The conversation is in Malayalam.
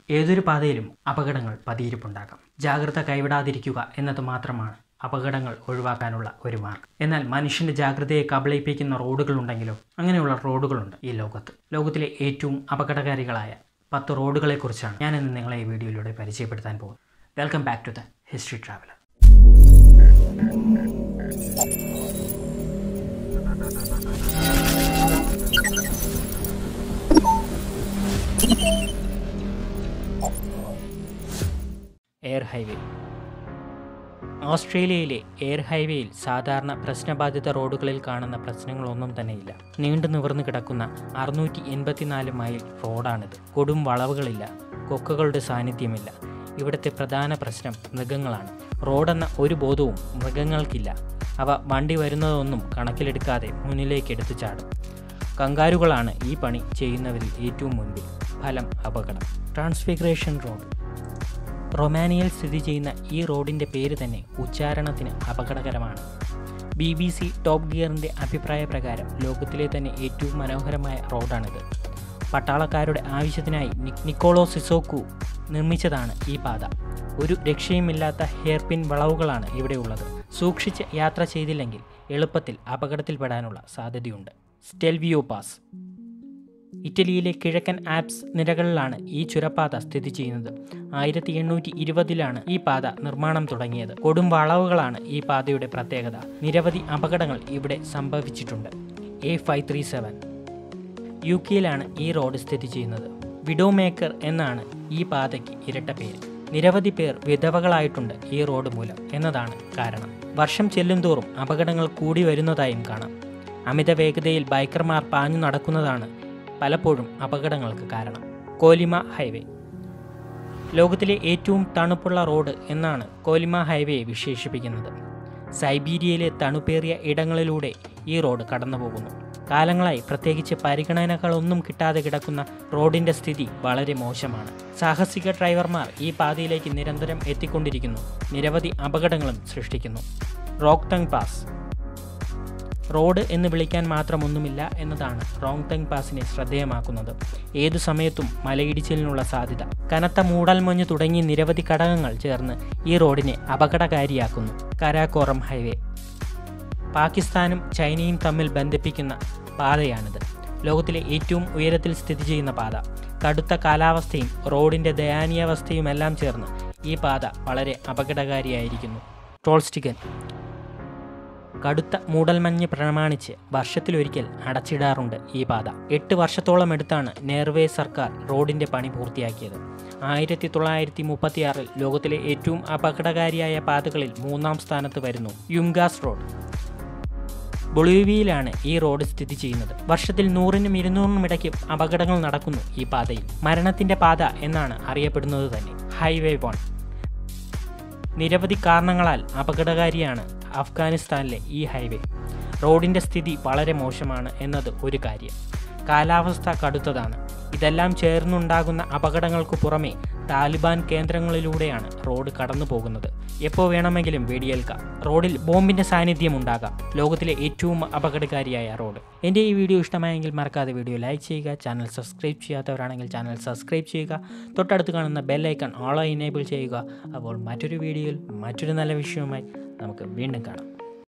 ഏതൊരു പാതയിലും അപകടങ്ങൾ പതിയിരിപ്പുണ്ടാകാം ജാഗ്രത കൈവിടാതിരിക്കുക എന്നത് മാത്രമാണ് അപകടങ്ങൾ ഒഴിവാക്കാനുള്ള ഒരു മാർഗം എന്നാൽ മനുഷ്യന്റെ ജാഗ്രതയെ കബളിപ്പിക്കുന്ന റോഡുകളുണ്ടെങ്കിലോ അങ്ങനെയുള്ള റോഡുകളുണ്ട് ഈ ലോകത്ത് ലോകത്തിലെ ഏറ്റവും അപകടകാരികളായ പത്ത് റോഡുകളെക്കുറിച്ചാണ് ഞാൻ ഇന്ന് നിങ്ങളെ ഈ വീഡിയോയിലൂടെ പരിചയപ്പെടുത്താൻ പോകുന്നത് welcome back to the history traveller air highway ഓസ്ട്രേലിയയിലെ എയർ ഹൈവേയിൽ സാധാരണ പ്രശ്നബാധിത റോഡുകളിൽ കാണുന്ന പ്രശ്നങ്ങളൊന്നും തന്നെയില്ല നീണ്ടു നിവർന്നു കിടക്കുന്ന അറുന്നൂറ്റി എൺപത്തിനാല് മൈൽ റോഡാണിത് കൊടും വളവുകളില്ല കൊക്കുകളുടെ സാന്നിധ്യമില്ല ഇവിടുത്തെ പ്രധാന പ്രശ്നം മൃഗങ്ങളാണ് റോഡെന്ന ഒരു ബോധവും മൃഗങ്ങൾക്കില്ല അവ വണ്ടി വരുന്നതൊന്നും കണക്കിലെടുക്കാതെ മുന്നിലേക്ക് എടുത്തു ചാടും കങ്കാരുകളാണ് ഈ പണി ചെയ്യുന്നവരിൽ ഏറ്റവും മുൻപിൽ ഫലം അപകടം ട്രാൻസ്ഫിഗറേഷൻ റോഡ് റൊമാനിയയിൽ സ്ഥിതി ചെയ്യുന്ന ഈ റോഡിൻ്റെ പേര് തന്നെ ഉച്ചാരണത്തിന് അപകടകരമാണ് ബി ബി സി ടോപ്പ് ഗിയറിൻ്റെ അഭിപ്രായ പ്രകാരം ലോകത്തിലെ തന്നെ ഏറ്റവും മനോഹരമായ റോഡാണിത് പട്ടാളക്കാരുടെ ആവശ്യത്തിനായി നി- നിക്കോളോ സിസോക്കു നിർമ്മിച്ചതാണ് ഈ പാത ഒരു രക്ഷയുമില്ലാത്ത ഹെയർപിൻ വളവുകളാണ് ഇവിടെയുള്ളത് സൂക്ഷിച്ച് യാത്ര ചെയ്തില്ലെങ്കിൽ എളുപ്പത്തിൽ അപകടത്തിൽപ്പെടാനുള്ള സാധ്യതയുണ്ട് സ്റ്റെൽവിയോ പാസ് ഇറ്റലിയിലെ കിഴക്കൻ ആപ്സ് നിരകളിലാണ് ഈ ചുരപ്പാത സ്ഥിതി ചെയ്യുന്നത് ആയിരത്തി എണ്ണൂറ്റി ഇരുപതിലാണ് ഈ പാത നിർമ്മാണം തുടങ്ങിയത് കൊടും വളവുകളാണ് ഈ പാതയുടെ പ്രത്യേകത നിരവധി അപകടങ്ങൾ ഇവിടെ സംഭവിച്ചിട്ടുണ്ട് A five three seven U കെയിലാണ് ഈ റോഡ് സ്ഥിതി ചെയ്യുന്നത് വിഡോ മേക്കർ എന്നാണ് ഈ പാതയ്ക്ക് ഇരട്ട പേര് നിരവധി പേർ വിധവകളായിട്ടുണ്ട് ഈ റോഡ് മൂലം എന്നതാണ് കാരണം വർഷം ചെല്ലുംതോറും അപകടങ്ങൾ കൂടി വരുന്നതായും കാണാം അമിത വേഗതയിൽ ബൈക്കർമാർ പാഞ്ഞു നടക്കുന്നതാണ് പലപ്പോഴും അപകടങ്ങൾക്ക് കാരണം കോലിമ ഹൈവേ ലോകത്തിലെ ഏറ്റവും തണുപ്പുള്ള റോഡ് എന്നാണ് കോലിമ ഹൈവേയെ വിശേഷിപ്പിക്കുന്നത് സൈബീരിയയിലെ തണുപ്പേറിയ ഇടങ്ങളിലൂടെ ഈ റോഡ് കടന്നുപോകുന്നു കാലങ്ങളായി പ്രത്യേകിച്ച് പരിഗണനകളൊന്നും കിട്ടാതെ കിടക്കുന്ന റോഡിൻ്റെ സ്ഥിതി വളരെ മോശമാണ് സാഹസിക ഡ്രൈവർമാർ ഈ പാതയിലേക്ക് നിരന്തരം എത്തിക്കൊണ്ടിരിക്കുന്നു നിരവധി അപകടങ്ങളും സൃഷ്ടിക്കുന്നു റോക്തങ് പാസ് റോഡ് എന്ന് വിളിക്കാൻ മാത്രമൊന്നുമില്ല എന്നതാണ് റോങ് തങ് പാസിനെ ശ്രദ്ധേയമാക്കുന്നത് ഏതു സമയത്തും മലയിടിച്ചിലിനുള്ള സാധ്യത കനത്ത മൂടൽമഞ്ഞ് തുടങ്ങി നിരവധി ഘടകങ്ങൾ ചേർന്ന് ഈ റോഡിനെ അപകടകാരിയാക്കുന്നു കരാക്കോറം ഹൈവേ പാകിസ്ഥാനും ചൈനയും തമ്മിൽ ബന്ധിപ്പിക്കുന്ന പാതയാണിത് ലോകത്തിലെ ഏറ്റവും ഉയരത്തിൽ സ്ഥിതി ചെയ്യുന്ന പാത കടുത്ത കാലാവസ്ഥയും റോഡിൻ്റെ ദയനീയാവസ്ഥയുമെല്ലാം ചേർന്ന് ഈ പാത വളരെ അപകടകാരിയായിരിക്കുന്നു ടോൾസ്റ്റിഗൻ കടുത്ത മൂടൽമഞ്ഞ് പ്രമാണിച്ച് വർഷത്തിലൊരിക്കൽ അടച്ചിടാറുണ്ട് ഈ പാത എട്ട് വർഷത്തോളം എടുത്താണ് നേർവേ സർക്കാർ റോഡിന്റെ പണി പൂർത്തിയാക്കിയത് ആയിരത്തി തൊള്ളായിരത്തി മുപ്പത്തിയാറിൽ ലോകത്തിലെ ഏറ്റവും അപകടകാരിയായ പാതകളിൽ മൂന്നാം സ്ഥാനത്ത് വരുന്നു യുംഗാസ് റോഡ് ബൊളീവിയയിലാണ് ഈ റോഡ് സ്ഥിതി ചെയ്യുന്നത് വർഷത്തിൽ നൂറിനും ഇരുന്നൂറിനും ഇടയ്ക്ക് അപകടങ്ങൾ നടക്കുന്നു ഈ പാതയിൽ മരണത്തിന്റെ പാത എന്നാണ് അറിയപ്പെടുന്നത് തന്നെ ഹൈവേ വൺ നിരവധി കാരണങ്ങളാൽ അപകടകാരിയാണ് അഫ്ഗാനിസ്ഥാനിലെ ഈ ഹൈവേ റോഡിൻ്റെ സ്ഥിതി വളരെ മോശമാണ് എന്നത് ഒരു കാര്യം കാലാവസ്ഥ കടുത്തതാണ് ഇതെല്ലാം ചേർന്നുണ്ടാകുന്ന അപകടങ്ങൾക്ക് പുറമെ താലിബാൻ കേന്ദ്രങ്ങളിലൂടെയാണ് റോഡ് കടന്നു പോകുന്നത് എപ്പോൾ വേണമെങ്കിലും വെടിയേൽക്കാം റോഡിൽ ബോംബിൻ്റെ സാന്നിധ്യം ഉണ്ടാകാം ലോകത്തിലെ ഏറ്റവും അപകടകാരിയായ റോഡ് എൻ്റെ ഈ വീഡിയോ ഇഷ്ടമായെങ്കിൽ മറക്കാതെ വീഡിയോ ലൈക്ക് ചെയ്യുക ചാനൽ സബ്സ്ക്രൈബ് ചെയ്യാത്തവരാണെങ്കിൽ ചാനൽ സബ്സ്ക്രൈബ് ചെയ്യുക തൊട്ടടുത്ത് കാണുന്ന ബെല്ലൈക്കൺ ഓളോ എനേബിൾ ചെയ്യുക അപ്പോൾ മറ്റൊരു വീഡിയോയിൽ മറ്റൊരു നല്ല വിഷയവുമായി നമുക്ക് വീണ്ടും കാണാം